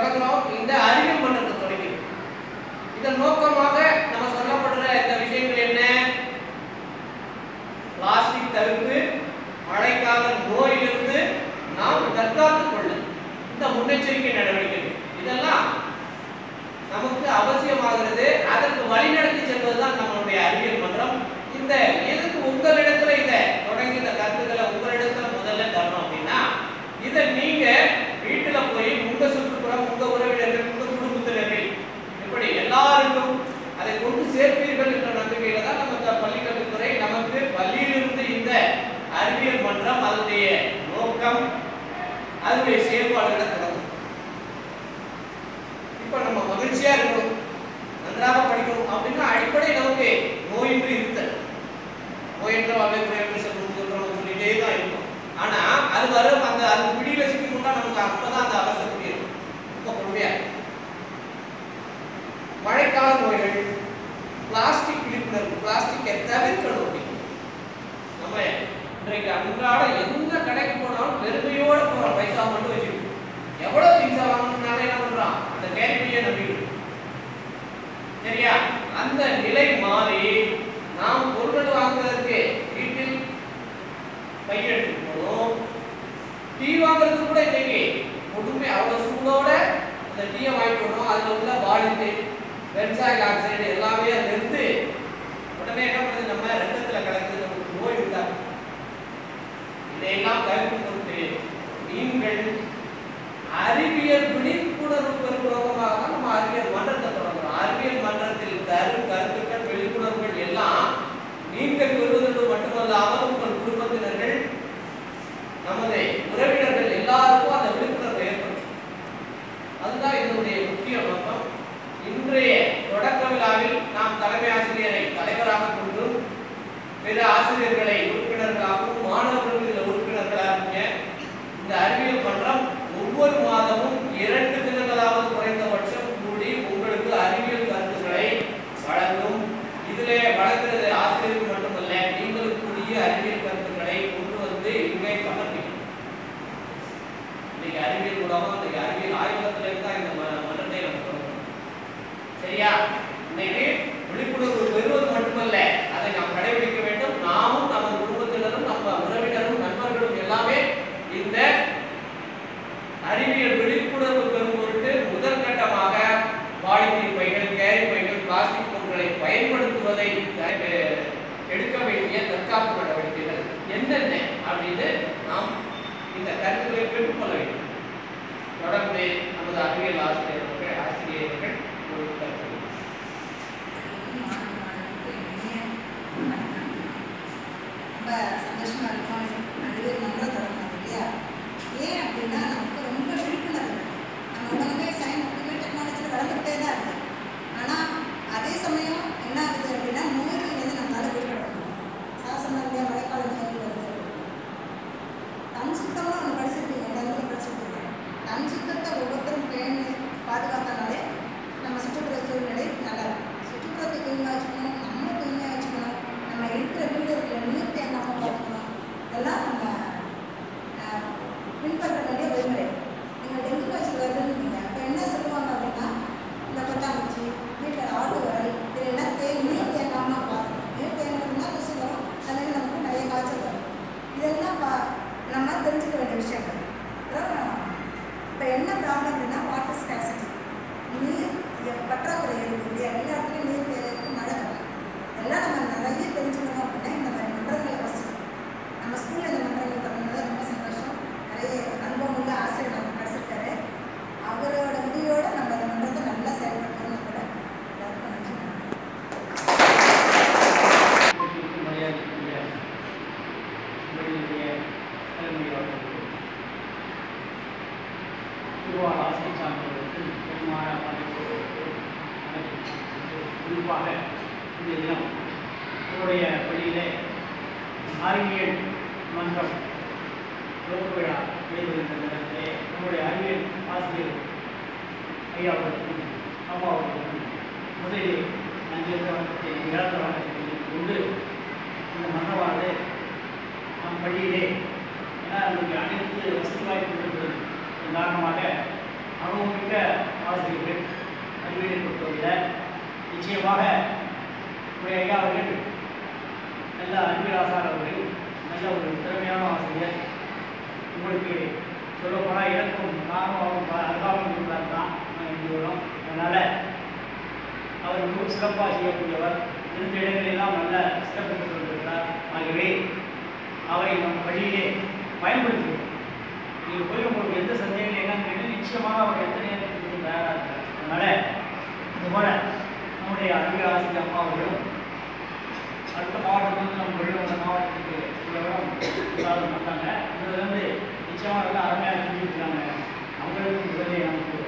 தொடங்குறோம் இந்த அறிவியல் மன்றத்தை தொடங்கி இதன் நோக்கமாக நம்ம சொல்லப்படுற இந்த விஷயங்கள் என்ன பிளாஸ்டிக் தவிர்த்து மழைக்கால நோயிலிருந்து நாம் தற்காத்துக் கொள்ள இந்த முன்னெச்சரிக்கை நடவடிக்கைகள் இதெல்லாம் நமக்கு அவசியமாகிறது அதற்கு வழிநடத்தி செல்வதுதான் நம்மளுடைய அறிவியல் மன்றம் இந்த எதுக்கு உங்களிடத்துல இத தொடங்கி இந்த கருத்துக்களை உங்களிடத்துல முதல்ல தரணும் அப்படின்னா இதை நீங்க வீட்டுல போய் உங்க சுற்றுப்புறம் உங்க உறவினர்கள் உங்க குடும்பத்தினர்கள் இப்படி எல்லாருக்கும் அதை கொண்டு சேர்ப்பீர்கள் என்ற நம்பிக்கையில தான் நம்ம இந்த பள்ளிக்கல்வித்துறை நமக்கு பள்ளியிலிருந்து இந்த அறிவியல் மன்றம் அதனுடைய நோக்கம் அதனுடைய செயல்பாடுகளை தொடங்கும் இப்ப நம்ம மகிழ்ச்சியா இருக்கணும் நன்றாக படிக்கணும் அப்படின்னா அடிப்படை நமக்கு நோயின்றி இருத்தல் நோயற்ற வாழ்வை குறையற்ற செல்வம் சொல்றோம் சொல்லிட்டே தான் இருக்கும் ஆனா அது வரும் அந்த அது பிடியில சிக்கிக்கொண்டா நமக்கு அப்பதான் அந்த அவசர புரியும் ரொம்ப பொறுமையா இருக்கும். மழைக்கால நோய்கள் பிளாஸ்டிக் விழிப்புணர்வு பிளாஸ்டிக்கை தவிர்க்கணும் அப்படின்னு. நம்ம இன்றைக்கு அன்றாட எந்த கடைக்கு போனாலும் பெருமையோட போறோம் பைசா மட்டும் வச்சுக்கிட்டு எவ்வளவு பீஸா வாங்கணும்னால என்ன பண்றான் அந்த கேரிபியை நம்பிக்கிட்டு சரியா அந்த நிலை மாறி நாம் பொருட்கள் வாங்குவதற்கு வீட்டில் கையெழுத்து போனோம் டீ வாங்குறதுக்கு கூட இன்னைக்கு ஒண்ணுமே அவ்வளவு சூடோட அந்த டீயை வாங்கிட்டு வரோம் அதுல உள்ள பாலிட்டு பென்சாயில் ஆக்சைடு எல்லாமே அதுல இருந்து உடனே என்ன பண்ணுது நம்ம ரத்தத்துல கலக்குது நமக்கு நோய் உண்டாகும் இதையெல்லாம் தவிர்க்கும் பொருட்டு நீங்கள் அறிவியல் விழிப்புணர்வு பெறும் நோக்கமாக தான் நம்ம அறிவியல் மன்றத்தை தொடங்குறோம் அறிவியல் மன்றத்தில் தரும் கருத்துக்கள் விழிப்புணர்வுகள் எல்லாம் நீங்கள் பெறுவதற்கு மட்டுமல்லாமல் உங்கள் குடும்பத்தினர்கள் நமது உறவினர்கள் எல்லாருக்கும் அந்த விழிப்புணர்வை ஏற்படும் அதுதான் இதனுடைய முக்கிய நோக்கம் இன்றைய தொடக்க விழாவில் நாம் தலைமை ஆசிரியரை தலைவராக கொண்டும் பிற ஆசிரியர்களை உறுப்பினர்களாகவும் மாணவர்கள் இதில் உறுப்பினர்களாக இந்த அறிவியல் மன்றம் ஒவ்வொரு மாதமும் இரண்டு தினங்களாவது குறைந்தபட்சம் கூடி உங்களுக்கு அறிவியல் கருத்துக்களை வழங்கும் இதிலே வழங்குறது ஆசிரியருக்கு மட்டுமல்ல நீங்களுக்குரிய அறிவியல் கருத்துக்களை கொண்டு வந்து இங்கே சமர்ப்பிக்கும் இன்னைக்கு அறிவியல் கூடவும் இன்னைக்கு அறிவியல் ஆய்வகத்துல இருந்தா இந்த ம- மன்றத்தை நம்ம தொடங்குறோம். சரியா இன்னைக்கு விழிப்புணர்வு பெறுவது மட்டுமல்ல அதை நாம் கடைபிடிக்க வேண்டும் நாமும் நமது குடும்பத்தினரும் நம்ம உறவினரும் நண்பர்களும் எல்லாமே இந்த அறிவியல் விழிப்புணர்வு பெறும் பொருட்டு முதல் கட்டமாக பாலித்தீன் பைகள் கேரி பைகள் பிளாஸ்டிக் பொருட்களை பயன்படுத்துவதை த- எடுக்க வேண்டிய தற்காப்பு நடவடிக்கைகள் என்னென்ன அப்படின்னு நாம் இந்த கருத்துக்களை பெற்றுக்கொள்ள வேண்டும் தொடர்ந்து நமது அறிவியல் ஆசிரியர்கள் ஆசிரியர்கள் ஒரு கருத்து ரொம்ப சந்தோஷமா இருக்கும் அறிவியல் மன்றம் தொடங்கணும் இல்லையா ஏன் அப்படின்னா நமக்கு ரொம்ப விழிப்புணர்வு நம்ம உலகமே சயின்ஸ் உலகமே டெக்னாலஜியில் வளர்ந்துக்கிட்டே தான் இருக்கு ஆனால் அதே சமயம் என்ன ஆகுது அப்படின்னா நோய்களிலிருந்து நம்மளால விடுபடணும் சார் சொன்னாங்க இல்லையா மழைக்கால நோய்கள் வருது தன் சுத்தமாக நம்ம படிச்சிருப்பீங்க எல்லாருமே படிச்சிருப்பீங்க தன் சுத்தத்தை ஒவ்வொருத்தரும் பேணி பாதுகாத்தனாலே நம்ம சுற்றுப்புற சூழ்நிலை நல்லா இருக்கும் சுற்றுப்புறத்தை தூய்மையாக வச்சுக்கணும் நம்மளும் தூய்மையாக வச்சுக்கணும் நம்ம இருக்கிற வீடு இருக்கிற நீர் தேங்காமல் பார்த்துக்கணும் இதெல்லாம் நம்ம ஆஹ், பின்பற்ற வேண்டிய வழிமுறை நீங்கள் டெங்கு காய்ச்சல் வருதுன்னு அப்போ என்ன சொல்லுவாங்க அப்படின்னா இந்த கொட்டாங்குச்சி வீட்டில் ஆடு வரல் இது எல்லாம் தே நீர் தேங்காமல் பார்க்கணும் நீர் தேங்கணும்னா கொசு வரும் அதனால நமக்கு நிறைய காய்ச்சல் வரும் இதெல்லாம் பா நம்ம தெரிஞ்சுக்க வேண்டிய விஷயங்கள் இப்போ என்ன ப்ராப்ளம் அப்படின்னா வாட்டர் ஸ்கேசிட்டி நீர் எ- பற்றாக்குறை இருக்குது இல்லையா எல்லா இடத்துலையும் நீர் தேவை இருக்கு, மழை வரும் எல்லாம் நம்ம நிறைய தெரிஞ்சுக்கணும் அப்படின்னா இந்த மாதிரி மன்றங்களை வசதி நம்ம ஸ்கூலில் இந்த மன்றங்கள் தொடங்கினது ரொம்ப சந்தோஷம் நிறைய அனுபவம் உள்ள ஆசிரியர் நமக்கு கிடச்சிருக்காரு அவரோட உதவியோட நம்ம இந்த மன்றத்தை நல்லா செயல்படுத்தணும் கூட எல்லாருக்கும் நன்றி மரியாதைக்குரிய உங்களுடைய தலைமையாளர்களுக்கு திருவாரூர் ஆசிரியர் சார்ந்தவர்களுக்கு பெருமாற குறிப்பாக இந்த தினம் உங்களுடைய பள்ளியிலே அறிவியல் மன்றம் துவக்க விழா நடைபெறுகின்ற நேரத்திலே நம்முடைய அறிவியல் ஆசிரியர் ஐயா அவர்களுக்கும் அம்மா அவர்களுக்கும் முதலில் நன்றி வணக்கத்தை இழந்த வணக்கத்தை தெரிவித்துக் கொண்டு இந்த மன்னவாடு நம் பள்ளியிலே ஏன்னா நமக்கு அனைத்து வசதி வாய்ப்புகள் இருக்கிறது இதன் காரணமாக அனுபவமிக்க ஆசிரியர்கள் அறிவியலை பொறுத்தவரையில் நிச்சயமாக உடைய ஐயா அவர்கள் நல்ல அறிவியல் ஆசார் அவர்கள் நல்ல ஒரு திறமையான ஆசிரியர் உங்களுக்கு சொல்லப்போனால் எனக்கும் நானும் அவரும் ப- அருகாமல் இருந்தார் தான் இங்கே வரும் அதனால் அவர் மிகவும் சிறப்பாக செய்யக்கூடியவர் இருந்த இடங்களெல்லாம் நல்ல சிறப்பு பெற்று வந்திருக்கிறார் ஆகவே அவரை நம் பள்ளியிலே பயன்படுத்துவோம் நீங்கள் போய் உங்களுக்கு எந்த சந்தேகம் என்னன்னு கேட்டு நிச்சயமாக அவர் எந்த நேரத்துக்கு தயாராக இருக்கிறார் அதனால இது போல நம்முடைய அறிவியல் ஆசிரியர் அம்மா அவர்களும் அடுத்த மாவட்டத்தில் நம்ம விழுவந்த மாவட்டத்துக்கு உள்ளவரும் விவாதம் பண்ணாங்க இதுல இருந்து நிச்சயமாக நல்லா அருமையாக செஞ்சுருக்காங்க அவங்களுக்கும் முதலே நமக்கு